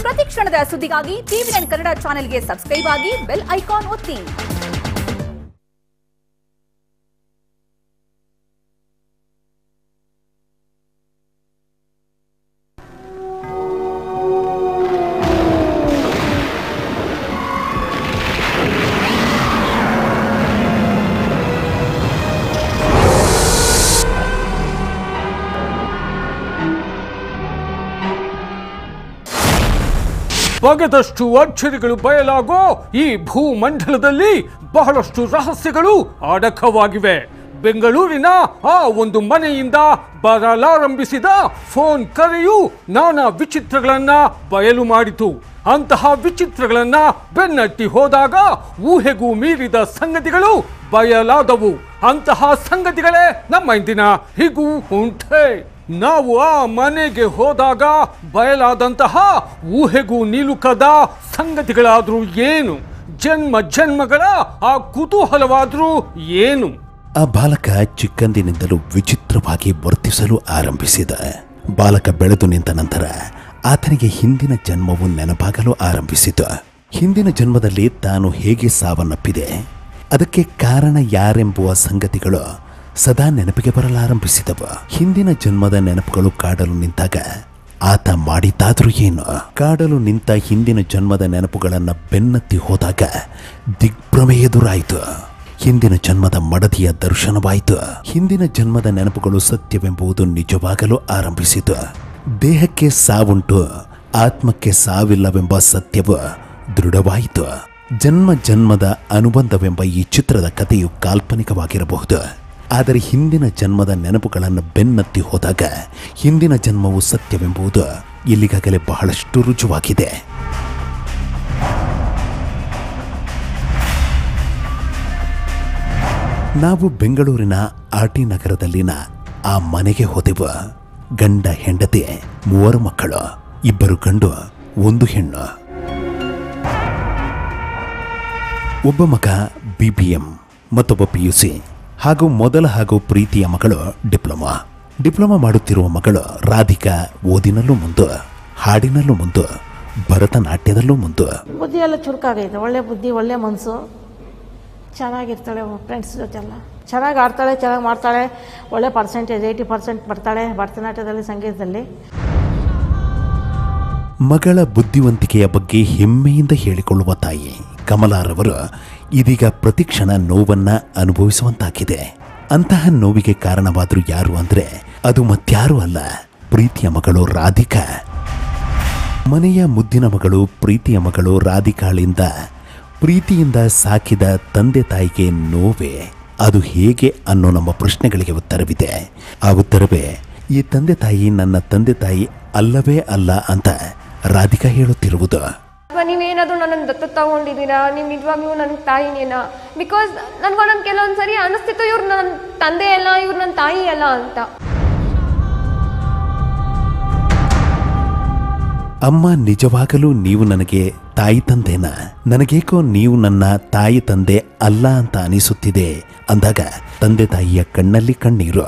ಪ್ರತಿ ಕ್ಷಣದ ಸುದ್ದಿಗಾಗಿ ಟಿವಿ ನೈನ್ ಕನ್ನಡ ಚಾನೆಲ್ಗೆ ಸಬ್ಸ್ಕ್ರೈಬ್ ಆಗಿ ಬೆಲ್ ಐಕಾನ್ ಒತ್ತಿ ಬಗೆದಷ್ಟು ಅಚ್ಚರಿಗಳು ಬಯಲಾಗೋ ಈ ಭೂಮಂಡಲದಲ್ಲಿ ಬಹಳಷ್ಟು ರಹಸ್ಯಗಳು ಅಡಕವಾಗಿವೆ ಬೆಂಗಳೂರಿನ ಆ ಒಂದು ಮನೆಯಿಂದ ಬರಲಾರಂಭಿಸಿದ ಫೋನ್ ಕರೆಯು ನಾನಾ ವಿಚಿತ್ರಗಳನ್ನ ಬಯಲು ಮಾಡಿತು ಅಂತಹ ವಿಚಿತ್ರಗಳನ್ನ ಬೆನ್ನಟ್ಟಿ ಹೋದಾಗ ಊಹೆಗೂ ಮೀರಿದ ಸಂಗತಿಗಳು ಬಯಲಾದವು ಅಂತಹ ಸಂಗತಿಗಳೇ ನಮ್ಮ ಇಂದಿನ ಹೀಗೂ ಉಂಟೆ ನಾವು ಆ ಮನೆಗೆ ಹೋದಾಗ ಬಯಲಾದಂತಹ ಊಹೆಗೂ ನಿಲುಕದ ಸಂಗತಿಗಳಾದ್ರೂ ಏನು ಜನ್ಮ ಜನ್ಮಗಳ ಆ ಕುತೂಹಲವಾದ್ರೂ ಏನು ಆ ಬಾಲಕ ಚಿಕ್ಕಂದಿನಿಂದಲೂ ವಿಚಿತ್ರವಾಗಿ ವರ್ತಿಸಲು ಆರಂಭಿಸಿದ ಬಾಲಕ ಬೆಳೆದು ನಿಂತ ನಂತರ ಆತನಿಗೆ ಹಿಂದಿನ ಜನ್ಮವು ನೆನಪಾಗಲು ಆರಂಭಿಸಿತು ಹಿಂದಿನ ಜನ್ಮದಲ್ಲಿ ತಾನು ಹೇಗೆ ಸಾವನ್ನಪ್ಪಿದೆ ಅದಕ್ಕೆ ಕಾರಣ ಯಾರೆಂಬುವ ಸಂಗತಿಗಳು ಸದಾ ನೆನಪಿಗೆ ಬರಲಾರಂಭಿಸಿದವು ಹಿಂದಿನ ಜನ್ಮದ ನೆನಪುಗಳು ಕಾಡಲು ನಿಂತಾಗ ಆತ ಮಾಡಿದ್ದಾದ್ರೂ ಏನು ಕಾಡಲು ನಿಂತ ಹಿಂದಿನ ಜನ್ಮದ ನೆನಪುಗಳನ್ನ ಬೆನ್ನತ್ತಿ ಹೋದಾಗ ದಿಗ್ಭ್ರಮೆ ಎದುರಾಯಿತು ಹಿಂದಿನ ಜನ್ಮದ ಮಡದಿಯ ದರ್ಶನವಾಯಿತು ಹಿಂದಿನ ಜನ್ಮದ ನೆನಪುಗಳು ಸತ್ಯವೆಂಬುದು ನಿಜವಾಗಲು ಆರಂಭಿಸಿತು ದೇಹಕ್ಕೆ ಸಾವುಂಟು ಆತ್ಮಕ್ಕೆ ಸಾವಿಲ್ಲವೆಂಬ ಸತ್ಯವು ದೃಢವಾಯಿತು ಜನ್ಮ ಜನ್ಮದ ಅನುಬಂಧವೆಂಬ ಈ ಚಿತ್ರದ ಕಥೆಯು ಕಾಲ್ಪನಿಕವಾಗಿರಬಹುದು ಆದರೆ ಹಿಂದಿನ ಜನ್ಮದ ನೆನಪುಗಳನ್ನು ಬೆನ್ನತ್ತಿ ಹೋದಾಗ ಹಿಂದಿನ ಜನ್ಮವು ಸತ್ಯವೆಂಬುದು ಇಲ್ಲಿಗಾಗಲೇ ಬಹಳಷ್ಟು ರುಜುವಾಗಿದೆ ನಾವು ಬೆಂಗಳೂರಿನ ಆರ್ಟಿ ನಗರದಲ್ಲಿನ ಆ ಮನೆಗೆ ಹೋದೆವು ಗಂಡ ಹೆಂಡತಿ ಮೂವರು ಮಕ್ಕಳು ಇಬ್ಬರು ಗಂಡು ಒಂದು ಹೆಣ್ಣು ಒಬ್ಬ ಮಗ ಬಿ ಬಿ ಎಂ ಮತ್ತೊಬ್ಬ ಪಿ ಯು ಸಿ ಹಾಗೂ ಮೊದಲ ಹಾಗೂ ಪ್ರೀತಿಯ ಮಗಳು ಡಿಪ್ಲೊಮಾ ಡಿಪ್ಲೊಮಾ ಮಾಡುತ್ತಿರುವ ಮಗಳು ರಾಧಿಕಾ ಓದಿನಲ್ಲೂ ಮುಂದು ಹಾಡಿನಲ್ಲೂ ಮುಂದು ಭರತನಾಟ್ಯದಲ್ಲೂ ಮುಂದು ಬುದ್ಧಿ ಎಲ್ಲ ಚುರುಕಾಗೈತೆ ಒಳ್ಳೆ ಬುದ್ಧಿ ಒಳ್ಳೆ ಮನಸ್ಸು ಚೆನ್ನಾಗಿರ್ತಾಳೆ ಫ್ರೆಂಡ್ಸ್ ಜೊತೆಲ್ಲ ಚೆನ್ನಾಗಿ ಆಡ್ತಾಳೆ ಚೆನ್ನಾಗಿ ಮಾಡ್ತಾಳೆ ಒಳ್ಳೆ ಪರ್ಸೆಂಟೇಜ್ ಏಯ್ಟಿ ಪರ್ಸೆಂಟ್ ಬರ್ತಾಳೆ ಭರತನಾಟ್ಯದಲ್ಲಿ ಸಂಗೀತದಲ್ಲಿ ಮಗಳ ಬುದ್ಧಿವಂತಿಕೆಯ ಬಗ್ಗೆ ಹೆಮ್ಮೆಯಿಂದ ಹೇಳಿಕೊಳ್ಳುವ ತಾಯಿ ಕಮಲಾರವರು ಇದೀಗ ಪ್ರತಿಕ್ಷಣ ನೋವನ್ನ ಅನುಭವಿಸುವಂತಾಗಿದೆ ಅಂತಹ ನೋವಿಗೆ ಕಾರಣವಾದ್ರು ಯಾರು ಅಂದ್ರೆ ಅದು ಮತ್ಯಾರೂ ಅಲ್ಲ ಪ್ರೀತಿಯ ಮಗಳು ರಾಧಿಕಾ ಮನೆಯ ಮುದ್ದಿನ ಮಗಳು ಪ್ರೀತಿಯ ಮಗಳು ರಾಧಿಕಾಳಿಂದ ಪ್ರೀತಿಯಿಂದ ಸಾಕಿದ ತಂದೆ ತಾಯಿಗೆ ನೋವೇ ಅದು ಹೇಗೆ ಅನ್ನೋ ನಮ್ಮ ಪ್ರಶ್ನೆಗಳಿಗೆ ಉತ್ತರವಿದೆ ಆ ಉತ್ತರವೇ ಈ ತಂದೆ ತಾಯಿ ನನ್ನ ತಂದೆ ತಾಯಿ ಅಲ್ಲವೇ ಅಲ್ಲ ಅಂತ ರಾಧಿಕಾ ಹೇಳುತ್ತಿರುವುದು ಅಥವಾ ನೀವೇನಾದರೂ ನನ್ನನ್ನು ದತ್ತು ತಗೊಂಡಿದ್ದೀರಾ ನೀವು ನಿಜವಾಗ್ಲೂ ನನ್ನ ತಾಯಿನೇನಾ ಬಿಕಾಸ್ ನನ್ಗೊಂದೊಂದು ಕೆಲವೊಂದು ಸರಿ ಅನಿಸ್ತಿತ್ತು ಇವ್ರು ನನ್ನ ತಂದೆ ಅಲ್ಲ ಇವ್ರು ನನ್ನ ತಾಯಿ ಅಲ್ಲ ಅಂತ ಅಮ್ಮ ನಿಜವಾಗಲೂ ನೀವು ನನಗೆ ತಾಯಿ ತಂದೆನ ನನಗೇಕೋ ನೀವು ನನ್ನ ತಾಯಿ ತಂದೆ ಅಲ್ಲ ಅಂತ ಅನಿಸುತ್ತಿದೆ ಅಂದಾಗ ತಂದೆ ತಾಯಿಯ ಕಣ್ಣಲ್ಲಿ ಕಣ್ಣೀರು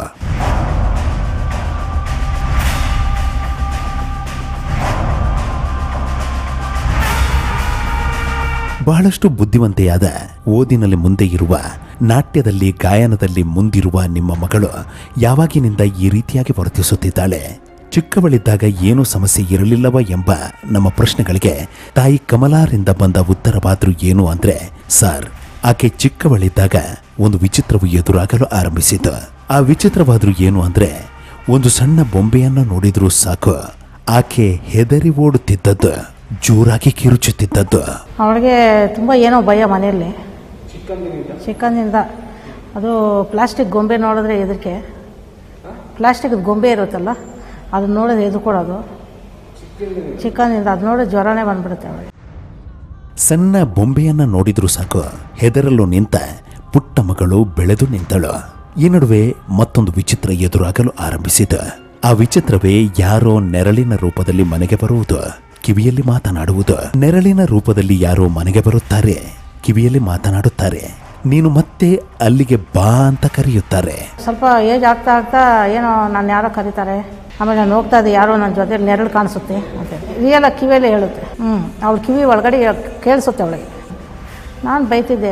ಬಹಳಷ್ಟು ಬುದ್ಧಿವಂತೆಯಾದ ಓದಿನಲ್ಲಿ ಮುಂದೆ ಇರುವ ನಾಟ್ಯದಲ್ಲಿ ಗಾಯನದಲ್ಲಿ ಮುಂದಿರುವ ನಿಮ್ಮ ಮಗಳು ಯಾವಾಗಿನಿಂದ ಈ ರೀತಿಯಾಗಿ ವರ್ತಿಸುತ್ತಿದ್ದಾಳೆ ಚಿಕ್ಕವಳಿದ್ದಾಗ ಏನೂ ಸಮಸ್ಯೆ ಇರಲಿಲ್ಲವ ಎಂಬ ನಮ್ಮ ಪ್ರಶ್ನೆಗಳಿಗೆ ತಾಯಿ ಕಮಲಾರಿಂದ ಬಂದ ಉತ್ತರವಾದ್ರೂ ಏನು ಅಂದ್ರೆ ಸರ್ ಆಕೆ ಚಿಕ್ಕವಳಿದ್ದಾಗ ಒಂದು ವಿಚಿತ್ರವು ಎದುರಾಗಲು ಆರಂಭಿಸಿತು ಆ ವಿಚಿತ್ರವಾದ್ರೂ ಏನು ಅಂದ್ರೆ ಒಂದು ಸಣ್ಣ ಬೊಂಬೆಯನ್ನು ನೋಡಿದ್ರೂ ಸಾಕು ಆಕೆ ಹೆದರಿ ಓಡುತ್ತಿದ್ದದ್ದು ಜೋರಾಗಿ ಕಿರುಚುತ್ತಿದ್ದದ್ದು ಅವಳಿಗೆ ತುಂಬ ಏನೋ ಭಯ ಮನೆಯಲ್ಲಿ ಚಿಕ್ಕಂದಿಂದ ಅದು ಪ್ಲಾಸ್ಟಿಕ್ ಗೊಂಬೆ ನೋಡಿದ್ರೆ ಹೆದರಿಕೆ ಪ್ಲಾಸ್ಟಿಕ್ ಗೊಂಬೆ ಇರುತ್ತಲ್ಲ ಅದನ್ನ ನೋಡಿದ್ರೆ ಹೆದರ್ಕೊಡೋದು ಚಿಕ್ಕಂದಿಂದ ಅದು ನೋಡಿ ಜ್ವರನೇ ಬಂದ್ಬಿಡುತ್ತೆ ಅವಳಿಗೆ ಸಣ್ಣ ಬೊಂಬೆಯನ್ನ ನೋಡಿದ್ರು ಸಾಕು ಹೆದರಲು ನಿಂತ ಪುಟ್ಟ ಮಗಳು ಬೆಳೆದು ನಿಂತಳು ಈ ನಡುವೆ ಮತ್ತೊಂದು ವಿಚಿತ್ರ ಎದುರಾಗಲು ಆರಂಭಿಸಿತು ಆ ವಿಚಿತ್ರವೇ ಯಾರೋ ನೆರಳಿನ ರೂಪದಲ್ಲಿ ಮನೆಗೆ ಬರುವುದು ಕಿವಿಯಲ್ಲಿ ಮಾತನಾಡುವುದು ನೆರಳಿನ ರೂಪದಲ್ಲಿ ಯಾರೋ ಮನೆಗೆ ಬರುತ್ತಾರೆ ಕಿವಿಯಲ್ಲಿ ಮಾತನಾಡುತ್ತಾರೆ ನೀನು ಮತ್ತೆ ಅಲ್ಲಿಗೆ ಬಾ ಅಂತ ಕರೆಯುತ್ತಾರೆ ಸ್ವಲ್ಪ ಏಜ್ ಆಗ್ತಾ ಆಗ್ತಾ ಏನೋ ನಾನು ಯಾರೋ ಕರೀತಾರೆ ಆಮೇಲೆ ನಾನು ಹೋಗ್ತಾ ಇದ್ದೆ ಯಾರೋ ನನ್ನ ಜೊತೆ ನೆರಳು ಕಾಣಿಸುತ್ತೆ ಅಂತ ರಿಯಲಾಗಿ ಕಿವಿಯಲ್ಲೇ ಹೇಳುತ್ತೆ ಹ್ಞೂ ಅವಳ ಕಿವಿ ಒಳಗಡೆ ಕೇಳಿಸುತ್ತೆ ಅವಳಿಗೆ ನಾನು ಬೈತಿದ್ದೆ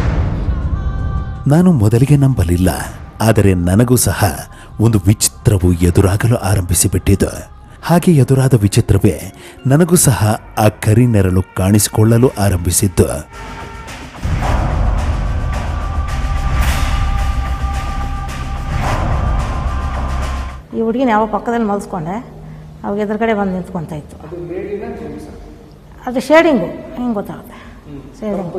ನಾನು ಮೊದಲಿಗೆ ನಂಬಲಿಲ್ಲ ಆದರೆ ನನಗೂ ಸಹ ಒಂದು ವಿಚಿತ್ರವು ಎದುರಾಗಲು ಆರಂಭಿಸಿಬಿಟ್ಟಿತು ಹಾಗೆ ಎದುರಾದ ವಿಚಿತ್ರವೇ ನನಗೂ ಸಹ ಆ ಕರಿ ನೆರಳು ಕಾಣಿಸಿಕೊಳ್ಳಲು ಆರಂಭಿಸಿದ್ದು ಈ ಹುಡುಗಿನ ಯಾವ ಪಕ್ಕದಲ್ಲಿ ಮಲ್ಸ್ಕೊಂಡೆ ಅವಾಗ ಎದುರುಗಡೆ ಬಂದು ನಿಂತ್ಕೊತ ಇತ್ತು ಅದು ಶೇಡಿಂಗು ಹೆಂಗೆ ಗೊತ್ತಾಗುತ್ತೆ ಶೇಡಿಂಗು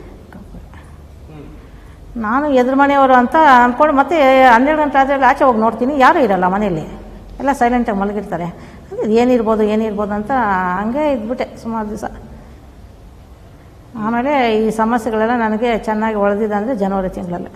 ನಾನು ಎದುರು ಮನೆಯವರು ಅಂತ ಅಂದ್ಕೊಂಡು ಮತ್ತೆ ಹನ್ನೆರಡು ಗಂಟೆ ಆದ್ಮೇಲೆ ಆಚೆ ಹೋಗಿ ನೋಡ್ತೀನಿ ಯಾರೂ ಇರಲ್ಲ ಮನೆಯಲ್ಲಿ ಎಲ್ಲ ಸೈಲೆಂಟಾಗಿ ಮಲಗಿರ್ತಾರೆ ಅದು ಏನಿರ್ಬೋದು ಏನಿರ್ಬೋದು ಅಂತ ಹಂಗೆ ಇದ್ಬಿಟ್ಟೆ ಸುಮಾರು ದಿವಸ ಆಮೇಲೆ ಈ ಸಮಸ್ಯೆಗಳೆಲ್ಲ ನನಗೆ ಚೆನ್ನಾಗಿ ಒಳೆದಿದೆ ಅಂದರೆ ಜನವರಿ ತಿಂಗಳಲ್ಲೇ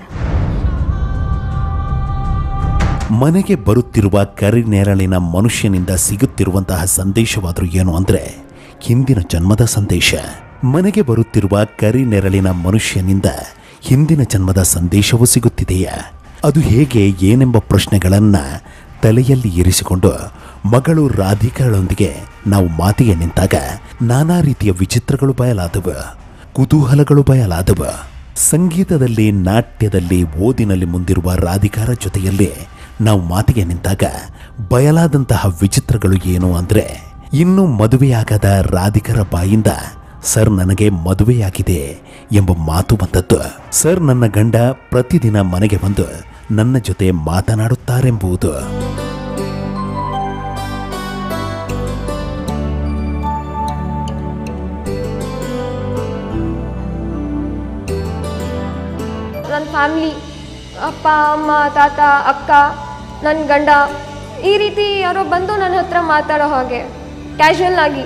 ಮನೆಗೆ ಬರುತ್ತಿರುವ ಕರಿ ನೆರಳಿನ ಮನುಷ್ಯನಿಂದ ಸಿಗುತ್ತಿರುವಂತಹ ಸಂದೇಶವಾದರೂ ಏನು ಅಂದ್ರೆ ಹಿಂದಿನ ಜನ್ಮದ ಸಂದೇಶ ಮನೆಗೆ ಬರುತ್ತಿರುವ ಕರಿ ನೆರಳಿನ ಮನುಷ್ಯನಿಂದ ಹಿಂದಿನ ಜನ್ಮದ ಸಂದೇಶವೂ ಸಿಗುತ್ತಿದೆಯಾ ಅದು ಹೇಗೆ ಏನೆಂಬ ಪ್ರಶ್ನೆಗಳನ್ನ ತಲೆಯಲ್ಲಿ ಇರಿಸಿಕೊಂಡು ಮಗಳು ರಾಧಿಕಾಳೊಂದಿಗೆ ನಾವು ಮಾತಿಗೆ ನಿಂತಾಗ ನಾನಾ ರೀತಿಯ ವಿಚಿತ್ರಗಳು ಬಯಲಾದವು ಕುತೂಹಲಗಳು ಬಯಲಾದವು ಸಂಗೀತದಲ್ಲಿ ನಾಟ್ಯದಲ್ಲಿ ಓದಿನಲ್ಲಿ ಮುಂದಿರುವ ರಾಧಿಕಾರ ಜೊತೆಯಲ್ಲಿ ನಾವು ಮಾತಿಗೆ ನಿಂತಾಗ ಬಯಲಾದಂತಹ ವಿಚಿತ್ರಗಳು ಏನು ಅಂದ್ರೆ ಇನ್ನು ಮದುವೆಯಾಗದ ರಾಧಿಕರ ಬಾಯಿಂದ ಸರ್ ನನಗೆ ಮದುವೆಯಾಗಿದೆ ಎಂಬ ಮಾತು ಬಂದದ್ದು ಸರ್ ನನ್ನ ಗಂಡ ಪ್ರತಿದಿನ ಮನೆಗೆ ಬಂದು ನನ್ನ ಜೊತೆ ಮಾತನಾಡುತ್ತಾರೆಂಬುದು ನನ್ನ ಫ್ಯಾಮ್ಲಿ ಅಪ್ಪ ಅಮ್ಮ ತಾತ ಅಕ್ಕ ನನ್ನ ಗಂಡ ಈ ರೀತಿ ಯಾರೋ ಬಂದು ನನ್ನ ಹತ್ರ ಮಾತಾಡೋ ಹಾಗೆ ಕ್ಯಾಶುವಲ್ ಆಗಿ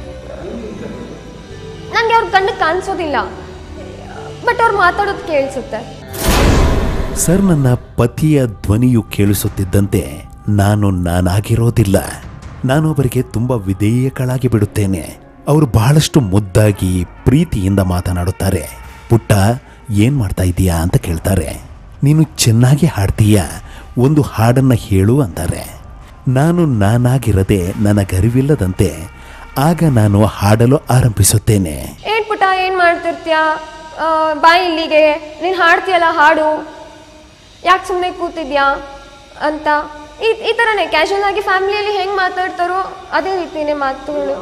ನನಗೆ ಅವ್ರ ಕಣ್ಣಿಗೆ ಕಾಣಿಸೋದಿಲ್ಲ ಬಟ್ ಅವ್ರು ಮಾತಾಡೋದು ಕೇಳಿಸುತ್ತೆ ಸರ್ ನನ್ನ ಪತಿಯ ಧ್ವನಿಯು ಕೇಳಿಸುತ್ತಿದ್ದಂತೆ ನಾನು ನಾನಾಗಿರೋದಿಲ್ಲ ನಾನು ಅವರಿಗೆ ತುಂಬ ವಿಧೇಯಕಳಾಗಿ ಬಿಡುತ್ತೇನೆ ಅವರು ಬಹಳಷ್ಟು ಮುದ್ದಾಗಿ ಪ್ರೀತಿಯಿಂದ ಮಾತನಾಡುತ್ತಾರೆ ಪುಟ್ಟ ಏನ್ ಮಾಡ್ತಾ ಇದೀಯಾ ಅಂತ ಕೇಳ್ತಾರೆ ನೀನು ಚೆನ್ನಾಗಿ ಹಾಡ್ತೀಯಾ ಒಂದು ಹಾಡನ್ನ ಹೇಳು ಅಂತಾರೆ ನಾನು ನಾನಾಗಿರದೆ ನನಗರಿವಿಲ್ಲದಂತೆ ಆಗ ನಾನು ಹಾಡಲು ಆರಂಭಿಸುತ್ತೇನೆ ಏನ್ ಪುಟ ಏನು ಮಾಡ್ತಿರ್ತೀಯ ಆ, ಬಾ ಇಲ್ಲಿಗೆ ನೀನು ಹಾಡ್ತೀಯಲ್ಲ ಹಾಡು ಯಾಕೆ ಸುಮ್ಮನೆ ಕೂತಿದ್ಯಾ ಅಂತ ಈ ಈ ಥರನೇ ಕ್ಯಾಶುವಲ್ ಆಗಿ ಫ್ಯಾಮಿಲಿಯಲ್ಲಿ ಹೆಂಗೆ ಮಾತಾಡ್ತಾರೋ ಅದೇ ರೀತಿನೇ ಮಾತುಗಳು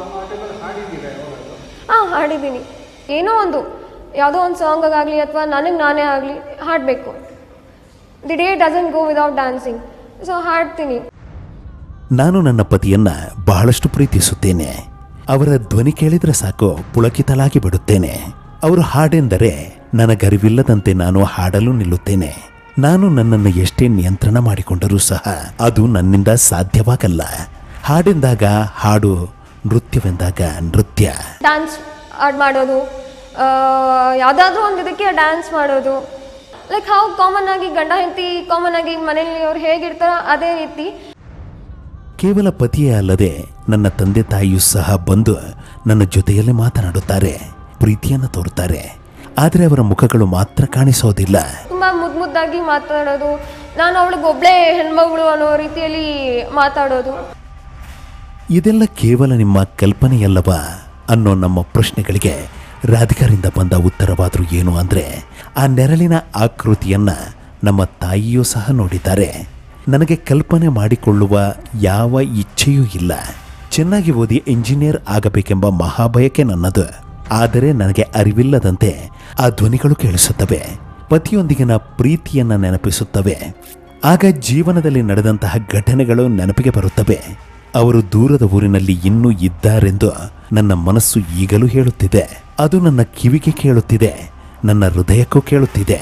ಹಾಂ ಹಾಡಿದ್ದೀನಿ ಏನೋ ಒಂದು ಯಾವುದೋ ಒಂದು ಸಾಂಗಾಗಲಿ ಅಥವಾ ನನಗೆ ನಾನೇ ಆಗಲಿ ಹಾಡಬೇಕು the day doesn't go without dancing so ಹಾಡ್ತೀನಿ ನಾನು ನನ್ನ ಪತಿಯನ್ನ ಬಹಳಷ್ಟು ಪ್ರೀತಿಸುತ್ತೇನೆ ಅವರ ಧ್ವನಿ ಕೇಳಿದ್ರೆ ಸಾಕು ಪುಳಕಿತಲಾಗಿ ಬಿಡುತ್ತೇನೆ ಅವರು ಹಾಡೆಂದರೆ ನನಗರಿವಿಲ್ಲದಂತೆ ನಾನು ಹಾಡಲು ನಿಲ್ಲುತ್ತೇನೆ ನಾನು ನನ್ನನ್ನು ಎಷ್ಟೇ ನಿಯಂತ್ರಣ ಮಾಡಿಕೊಂಡರೂ ಸಹ ಅದು ನನ್ನಿಂದ ಸಾಧ್ಯವಾಗಲ್ಲ ಹಾಡೆಂದಾಗ ಹಾಡು ನೃತ್ಯವೆಂದಾಗ ನೃತ್ಯ ಡ್ಯಾನ್ಸ್ ಆಡ್ ಮಾಡೋದು ಯಾವುದಾದ್ರೂ ಒಂದು ಇದಕ್ಕೆ ಡ್ಯಾನ್ಸ್ ಮಾಡೋದು ಲೈಕ್ ಹೌ ಕಾಮನ್ ಆಗಿ ಗಂಡ ಹೆಂಡತಿ ಕಾಮನ್ ಆಗಿ ಮನೇಲಿ ಅವ್ರು ಹೇಗಿರ್ತಾರೋ ಅದೇ ರೀತಿ ಕೇವಲ ಪತಿಯೇ ಅಲ್ಲದೆ ನನ್ನ ತಂದೆ ತಾಯಿಯೂ ಸಹ ಬಂದು ನನ್ನ ಜೊತೆಯಲ್ಲಿ ಮಾತನಾಡುತ್ತಾರೆ ಪ್ರೀತಿಯನ್ನು ತೋರುತ್ತಾರೆ ಆದರೆ ಅವರ ಮುಖಗಳು ಮಾತ್ರ ಕಾಣಿಸೋದಿಲ್ಲ ತುಂಬ ಮುದ್ದು ಮುದ್ದಾಗಿ ಮಾತಾಡೋದು ನಾನು ಅವಳಿಗೆ ಒಬ್ಳೇ ಹೆಣ್ಮಗಳು ಅನ್ನೋ ರೀತಿಯಲ್ಲಿ ಮಾತಾಡೋದು ಇದೆಲ್ಲ ಕೇವಲ ನಿಮ್ಮ ಕಲ್ಪನೆಯಲ್ಲವಾ ಅನ್ನೋ ನಮ್ಮ ಪ್ರಶ್ನೆಗಳಿಗೆ ರಾಧಿಕರಿಂದ ಬಂದ ಉತ್ತರವಾದರೂ ಏನು ಅಂದರೆ ಆ ನೆರಳಿನ ಆಕೃತಿಯನ್ನ ನಮ್ಮ ತಾಯಿಯೂ ಸಹ ನೋಡಿದ್ದಾರೆ ನನಗೆ ಕಲ್ಪನೆ ಮಾಡಿಕೊಳ್ಳುವ ಯಾವ ಇಚ್ಛೆಯೂ ಇಲ್ಲ ಚೆನ್ನಾಗಿ ಓದಿ ಇಂಜಿನಿಯರ್ ಆಗಬೇಕೆಂಬ ಮಹಾಬಯಕೆ ನನ್ನದು ಆದರೆ ನನಗೆ ಅರಿವಿಲ್ಲದಂತೆ ಆ ಧ್ವನಿಗಳು ಕೇಳಿಸುತ್ತವೆ ಪತಿಯೊಂದಿಗಿನ ಪ್ರೀತಿಯನ್ನ ನೆನಪಿಸುತ್ತವೆ ಆಗ ಜೀವನದಲ್ಲಿ ನಡೆದಂತಹ ಘಟನೆಗಳು ನೆನಪಿಗೆ ಬರುತ್ತವೆ ಅವರು ದೂರದ ಊರಿನಲ್ಲಿ ಇನ್ನೂ ಇದ್ದಾರೆಂದು ನನ್ನ ಮನಸ್ಸು ಈಗಲೂ ಹೇಳುತ್ತಿದೆ ಅದು ನನ್ನ ಕಿವಿಗೆ ಕೇಳುತ್ತಿದೆ ನನ್ನ ಹೃದಯಕ್ಕೂ ಕೇಳುತ್ತಿದೆ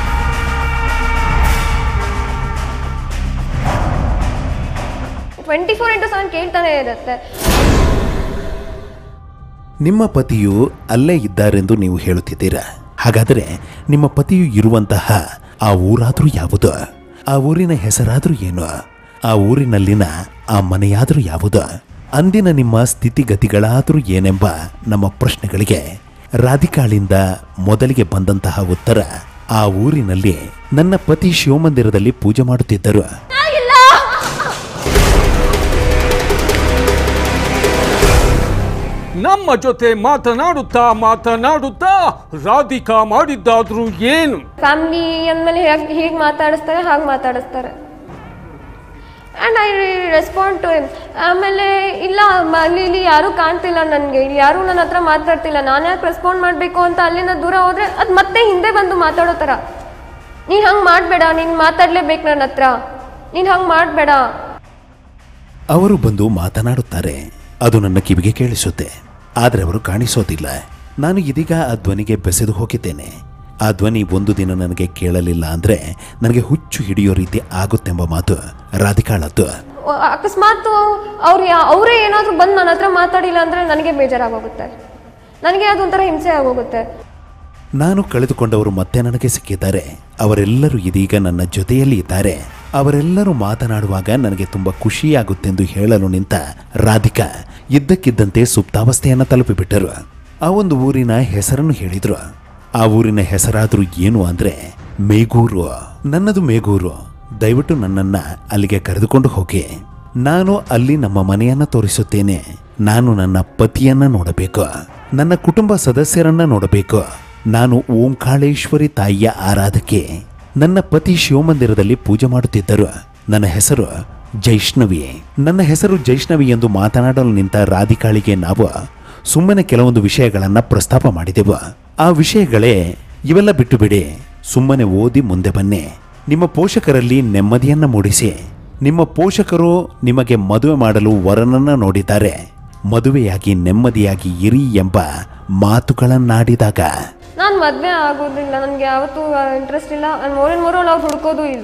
ಟ್ವೆಂಟಿ ಫೋರ್ ಇಂಟು ಸೆವೆನ್ ಕೇಳ್ತಾನೆ ಇರುತ್ತೆ ನಿಮ್ಮ ಪತಿಯು ಅಲ್ಲೇ ಇದ್ದಾರೆಂದು ನೀವು ಹೇಳುತ್ತಿದ್ದೀರಾ ಹಾಗಾದರೆ ನಿಮ್ಮ ಪತಿಯು ಇರುವಂತಹ ಆ ಊರಾದರೂ ಯಾವುದು ಆ ಊರಿನ ಹೆಸರಾದರೂ ಏನು ಆ ಊರಿನಲ್ಲಿನ ಆ ಮನೆಯಾದರೂ ಯಾವುದು ಅಂದಿನ ನಿಮ್ಮ ಸ್ಥಿತಿಗತಿಗಳಾದರೂ ಏನೆಂಬ ನಮ್ಮ ಪ್ರಶ್ನೆಗಳಿಗೆ ರಾಧಿಕಾಳಿಂದ ಮೊದಲಿಗೆ ಬಂದಂತಹ ಉತ್ತರ ಆ ಊರಿನಲ್ಲಿ ನನ್ನ ಪತಿ ಶಿವಮಂದಿರದಲ್ಲಿ ಪೂಜೆ ಮಾಡುತ್ತಿದ್ದರು ಇಲ್ಲ ನಮ್ಮ ಜೊತೆ ಮಾತನಾಡುತ್ತಾ ಮಾತನಾಡುತ್ತಾ ರಾಧಿಕಾ ಮಾಡಿದ್ದಾದ್ರೂ ಏನು ಫ್ಯಾಮಿಲಿ ಅಂದಮೇಲೆ ಹೇಗೆ ಹೀಗೆ ಮಾತಾಡಿಸ್ತಾರೆ ಹಾಗೆ ಮಾತಾಡಿಸ್ತಾರೆ and I respond to him ಆಮೇಲೆ ಇಲ್ಲ ಮ- ಅಲ್ಲಿ ಇಲ್ಲಿ ಯಾರೂ ಕಾಣ್ತಿಲ್ಲ ನನಗೆ ಇಲ್ಲಿ ಯಾರೂ ನನ್ನ ಹತ್ರ ಮಾತಾಡ್ತಿಲ್ಲ ನಾನು ಯಾಕೆ ರೆಸ್ಪಾಂಡ್ ಮಾಡಬೇಕು ಅಂತ ಅಲ್ಲಿಂದ ದೂರ ಹೋದರೆ ಅದು ಮತ್ತೆ ಹಿಂದೆ ಬಂದು ಮಾತಾಡೋ ಥರ ನೀನು ಹಂಗೆ ಮಾಡಬೇಡ ನೀನು ಮಾತಾಡಲೇಬೇಕು ನನ್ನ ಹತ್ರ ನೀನು ಹಂಗೆ ಮಾಡಬೇಡ ಅವರು ಬಂದು ಮಾತನಾಡುತ್ತಾರೆ ಅದು ನನ್ನ ಕಿವಿಗೆ ಕೇಳಿಸುತ್ತೆ ಆದರೆ ಅವರು ಕಾಣಿಸೋದಿಲ್ಲ ನಾನು ಇದೀಗ ಆ ಧ್ವನಿಗೆ ಬೆಸೆದು ಹೋಗಿದ್ದೇನೆ ಆ ಧ್ವನಿ ಒಂದು ದಿನ ನನಗೆ ಕೇಳಲಿಲ್ಲ ಅಂದ್ರೆ ನನಗೆ ಹುಚ್ಚು ಹಿಡಿಯೋ ರೀತಿ ಆಗುತ್ತೆಂಬ ಮಾತು ರಾಧಿಕಾಳದ್ದು ಅಕಸ್ಮಾತ್ ಅವ್ರು ಯಾ ಅವರೇ ಏನಾದರೂ ಬಂದು ನನ್ನ ಹತ್ರ ಮಾತಾಡಿಲ್ಲ ಅಂದರೆ ನನಗೆ ಬೇಜಾರಾಗೋಗುತ್ತೆ ನನಗೆ ಅದೊಂಥರ ಹಿಂಸೆ ಆಗೋಗುತ್ತೆ ನಾನು ಕಳೆದುಕೊಂಡವರು ಮತ್ತೆ ನನಗೆ ಸಿಕ್ಕಿದ್ದಾರೆ ಅವರೆಲ್ಲರೂ ಇದೀಗ ನನ್ನ ಜೊತೆಯಲ್ಲಿ ಇದ್ದಾರೆ ಅವರೆಲ್ಲರೂ ಮಾತನಾಡುವಾಗ ನನಗೆ ತುಂಬಾ ಖುಷಿಯಾಗುತ್ತೆಂದು ಹೇಳಲು ನಿಂತ ರಾಧಿಕಾ ಇದ್ದಕ್ಕಿದ್ದಂತೆ ಸುಪ್ತಾವಸ್ಥೆಯನ್ನು ತಲುಪಿಬಿಟ್ಟರು ಆ ಒಂದು ಊರಿನ ಹೆಸರನ್ನು ಹೇಳಿದ್ರು ಆ ಊರಿನ ಹೆಸರಾದ್ರೂ ಏನು ಅಂದ್ರೆ ಮೇಗೂರು ನನ್ನದು ಮೇಗೂರು ದಯವಿಟ್ಟು ನನ್ನನ್ನ ಅಲ್ಲಿಗೆ ಕರೆದುಕೊಂಡು ಹೋಗಿ ನಾನು ಅಲ್ಲಿ ನಮ್ಮ ಮನೆಯನ್ನ ತೋರಿಸುತ್ತೇನೆ ನಾನು ನನ್ನ ಪತಿಯನ್ನ ನೋಡಬೇಕು ನನ್ನ ಕುಟುಂಬ ಸದಸ್ಯರನ್ನ ನೋಡಬೇಕು ನಾನು ಓಂಕಾಳೇಶ್ವರಿ ತಾಯಿಯ ಆರಾಧಕೆ ನನ್ನ ಪತಿ ಶಿವಮಂದಿರದಲ್ಲಿ ಪೂಜೆ ಮಾಡುತ್ತಿದ್ದರು ನನ್ನ ಹೆಸರು ಜೈಷ್ಣವಿ ನನ್ನ ಹೆಸರು ಜೈಷ್ಣವಿ ಎಂದು ಮಾತನಾಡಲು ನಿಂತ ರಾಧಿಕಾಳಿಗೆ ನಾವು ಸುಮ್ಮನೆ ಕೆಲವೊಂದು ವಿಷಯಗಳನ್ನ ಪ್ರಸ್ತಾಪ ಮಾಡಿದೆವು ಆ ವಿಷಯಗಳೇ ಇವೆಲ್ಲ ಬಿಟ್ಟು ಬಿಡಿ ಸುಮ್ಮನೆ ಓದಿ ಮುಂದೆ ಬನ್ನಿ ನಿಮ್ಮ ಪೋಷಕರಲ್ಲಿ ನೆಮ್ಮದಿಯನ್ನ ಮೂಡಿಸಿ ನಿಮ್ಮ ಪೋಷಕರು ನಿಮಗೆ ಮದುವೆ ಮಾಡಲು ವರನನ್ನ ನೋಡಿದ್ದಾರೆ ಮದುವೆಯಾಗಿ ನೆಮ್ಮದಿಯಾಗಿ ಇರಿ ಎಂಬ ಮಾತುಗಳನ್ನಾಡಿದಾಗ ನಾನು ಮದುವೆ ಆಗೋದಿಲ್ಲ ನನಗೆ ಯಾವತ್ತೂ ಇಂಟ್ರೆಸ್ಟ್ ಇಲ್ಲ ನಾನು ಮೂರಿನ ಮೂರಲ್ಲಿ ಅವ್ರು ಹುಡ್ಕೋದು ಇಲ್ಲ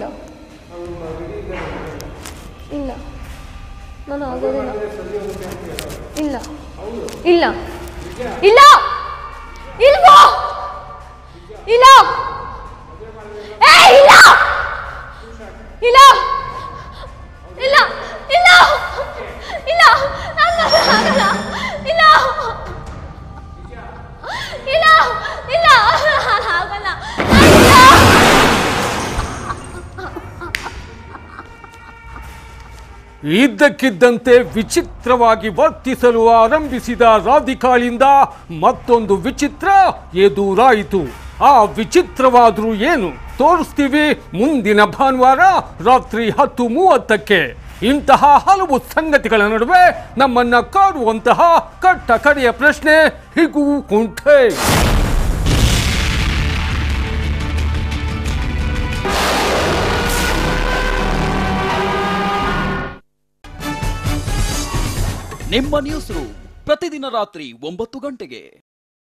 ಇಲ್ಲ ನಾನು ಆಗೋದಿಲ್ಲ ಇಲ್ಲ ಇಲ್ಲ ಇಲ್ಲ ಇಲ್ವೋ ಇಲ್ಲ ಏ ಇಲ್ಲ ಇಲ್ಲ ಇಲ್ಲ ಇಲ್ಲ ಇಲ್ಲ ನಾನು ಆಗಲ್ಲ ಇಲ್ಲ ಇಲ್ಲ ಇಲ್ಲ ಆಗಲ್ಲ ಇಲ್ಲ ಇದ್ದಕ್ಕಿದ್ದಂತೆ ವಿಚಿತ್ರವಾಗಿ ವರ್ತಿಸಲು ಆರಂಭಿಸಿದ ರಾಧಿಕಾಳಿಂದ ಮತ್ತೊಂದು ವಿಚಿತ್ರ ಎದುರಾಯಿತು ಆ ವಿಚಿತ್ರವಾದ್ರೂ ಏನು ತೋರಿಸ್ತೀವಿ ಮುಂದಿನ ಭಾನುವಾರ ರಾತ್ರಿ ಹತ್ತು ಮೂವತ್ತಕ್ಕೆ ಇಂತಹ ಹಲವು ಸಂಗತಿಗಳ ನಡುವೆ ನಮ್ಮನ್ನ ಕಾಡುವಂತಹ ಕಟ್ಟ ಕಡೆಯ ಪ್ರಶ್ನೆ ಹೀಗೂ ಉಂಟೆ ನಿಮ್ಮ ನ್ಯೂಸ್ ರೂಮ್ ಪ್ರತಿದಿನ ರಾತ್ರಿ ಒಂಬತ್ತು ಗಂಟೆಗೆ